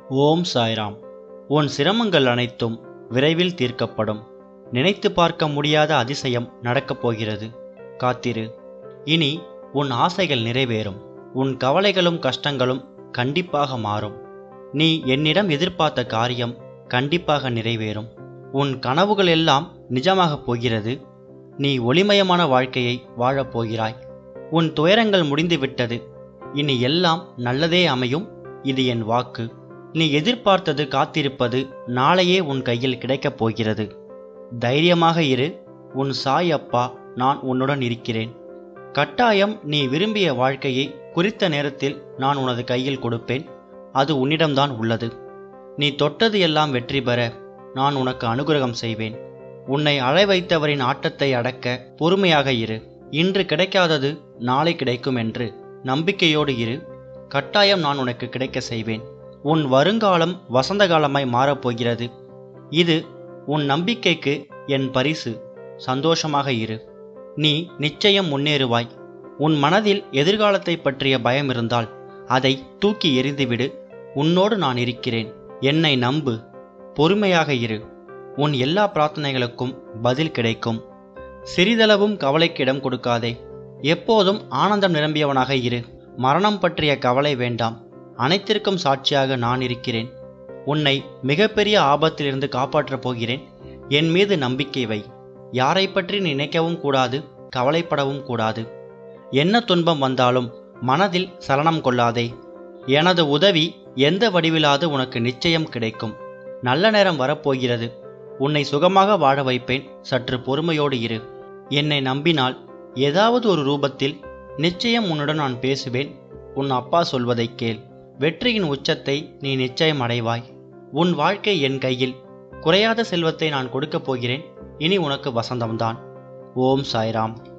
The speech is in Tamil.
ஓம் சாய்ராம் உன் சிரமங்கள் அனைத்தும் விரைவில் தீர்க்கப்படும் நினைத்து பார்க்க முடியாத அதிசயம் நடக்கப் போகிறது காத்திரு இனி உன் ஆசைகள் நிறைவேறும் உன் கவலைகளும் கஷ்டங்களும் கண்டிப்பாக மாறும் நீ என்னிடம் எதிர்பார்த்த காரியம் கண்டிப்பாக நிறைவேறும் உன் கனவுகள் எல்லாம் நிஜமாகப் போகிறது நீ ஒளிமயமான வாழ்க்கையை வாழப் போகிறாய் உன் துயரங்கள் முடிந்துவிட்டது இனி எல்லாம் நல்லதே அமையும் இது என் வாக்கு நீ எதிர்பார்த்தது காத்திருப்பது நாளையே உன் கையில் கிடைக்கப் போகிறது தைரியமாக இரு உன் சாய் அப்பா நான் உன்னுடன் இருக்கிறேன் கட்டாயம் நீ விரும்பிய வாழ்க்கையை குறித்த நேரத்தில் நான் உனது கையில் கொடுப்பேன் அது உன்னிடம்தான் உள்ளது நீ தொட்டது எல்லாம் வெற்றி பெற நான் உனக்கு அனுகிரகம் செய்வேன் உன்னை அழை வைத்தவரின் ஆட்டத்தை அடக்க பொறுமையாக இரு இன்று கிடைக்காதது நாளை கிடைக்கும் என்று நம்பிக்கையோடு இரு கட்டாயம் நான் உனக்கு கிடைக்க செய்வேன் உன் வருங்காலம் வசந்த காலமாய் மாறப்போகிறது இது உன் நம்பிக்கைக்கு என் பரிசு சந்தோஷமாக இரு நீ நிச்சயம் முன்னேறுவாய் உன் மனதில் எதிர்காலத்தை பற்றிய பயம் இருந்தால் அதை தூக்கி எறிந்துவிடு உன்னோடு நான் இருக்கிறேன் என்னை நம்பு பொறுமையாக இரு உன் எல்லா பிரார்த்தனைகளுக்கும் பதில் கிடைக்கும் சிறிதளவும் கவலைக்கு இடம் கொடுக்காதே எப்போதும் ஆனந்தம் நிரம்பியவனாக இரு மரணம் பற்றிய கவலை வேண்டாம் அனைத்திற்கும் சாட்சியாக நான் இருக்கிறேன் உன்னை மிகப்பெரிய ஆபத்திலிருந்து காப்பாற்றப் போகிறேன் என் மீது நம்பிக்கை வை யாரை பற்றி நினைக்கவும் கூடாது கவலைப்படவும் கூடாது என்ன துன்பம் வந்தாலும் மனதில் சலனம் கொள்ளாதே எனது உதவி எந்த வடிவிலாவது உனக்கு நிச்சயம் கிடைக்கும் நல்ல நேரம் வரப்போகிறது உன்னை சுகமாக வாழ வைப்பேன் சற்று பொறுமையோடு இரு என்னை நம்பினால் ஏதாவது ஒரு ரூபத்தில் நிச்சயம் உன்னுடன் நான் பேசுவேன் உன் அப்பா சொல்வதைக் கேள் வெற்றியின் உச்சத்தை நீ நிச்சயம் அடைவாய் உன் வாழ்க்கை என் கையில் குறையாத செல்வத்தை நான் கொடுக்கப் போகிறேன் இனி உனக்கு வசந்தம்தான் ஓம் சாய்ராம்